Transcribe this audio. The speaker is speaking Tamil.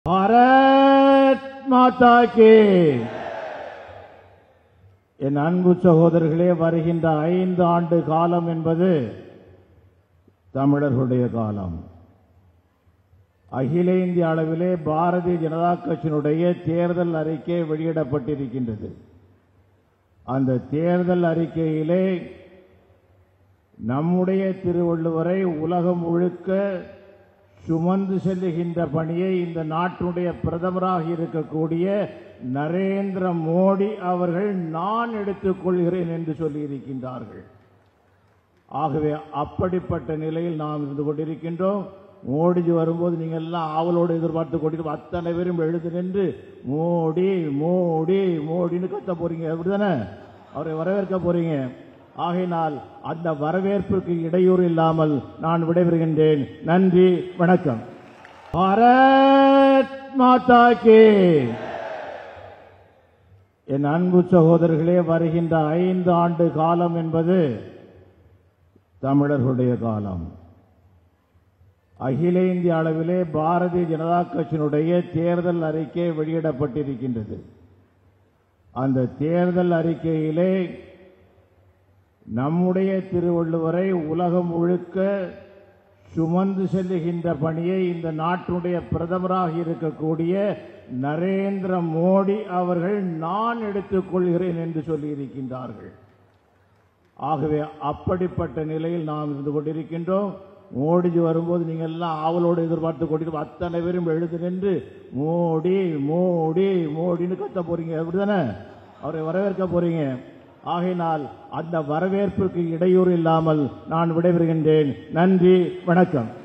பாரத் மாதா கே என் அன்பு சகோதரர்களே வருகின்ற ஐந்து ஆண்டு காலம் என்பது தமிழர்களுடைய காலம் அகில இந்திய அளவிலே பாரதிய ஜனதா கட்சியினுடைய தேர்தல் அறிக்கை வெளியிடப்பட்டிருக்கின்றது அந்த தேர்தல் அறிக்கையிலே நம்முடைய திருவள்ளுவரை உலகம் முழுக்க சுமந்து செல்லுகின்ற பணியை இந்த நாட்டினுடைய பிரதமராக இருக்கக்கூடிய நரேந்திர மோடி அவர்கள் நான் எடுத்துக்கொள்கிறேன் என்று சொல்லியிருக்கின்றார்கள் ஆகவே அப்படிப்பட்ட நிலையில் நாம் இருந்து கொண்டிருக்கின்றோம் மோடிஜி வரும்போது நீங்க எல்லாம் ஆவலோடு எதிர்பார்த்து கொண்டிருக்கும் அத்தனை பேரும் எழுந்து நின்று மோடி மோடி மோடின்னு கத்த போறீங்க அப்படிதானே அவரை வரவேற்க போறீங்க ஆகையினால் அந்த வரவேற்பிற்கு இடையூறு இல்லாமல் நான் விடைபெறுகின்றேன் நன்றி வணக்கம் பாரத் மாதா கே என் அன்பு சகோதரர்களே வருகின்ற ஐந்து ஆண்டு காலம் என்பது தமிழர்களுடைய காலம் அகில இந்திய அளவிலே பாரதிய ஜனதா கட்சியினுடைய தேர்தல் அறிக்கை வெளியிடப்பட்டிருக்கின்றது அந்த தேர்தல் அறிக்கையிலே நம்முடைய திருவள்ளுவரை உலகம் முழுக்க சுமந்து செல்லுகின்ற பணியை இந்த நாட்டினுடைய பிரதமராக இருக்கக்கூடிய நரேந்திர மோடி அவர்கள் நான் எடுத்துக்கொள்கிறேன் என்று சொல்லியிருக்கின்றார்கள் ஆகவே அப்படிப்பட்ட நிலையில் நாம் இருந்து கொண்டிருக்கின்றோம் மோடிஜி வரும்போது நீங்க எல்லாம் ஆவலோடு எதிர்பார்த்து கொண்டிருக்கும் அத்தனை பேரும் எழுந்து நின்று மோடி மோடி மோடின்னு கத்த போறீங்க அப்படிதானே அவரை வரவேற்க போறீங்க ஆகையினால் அந்த வரவேற்பிற்கு இடையூறு இல்லாமல் நான் விடைபெறுகின்றேன் நன்றி வணக்கம்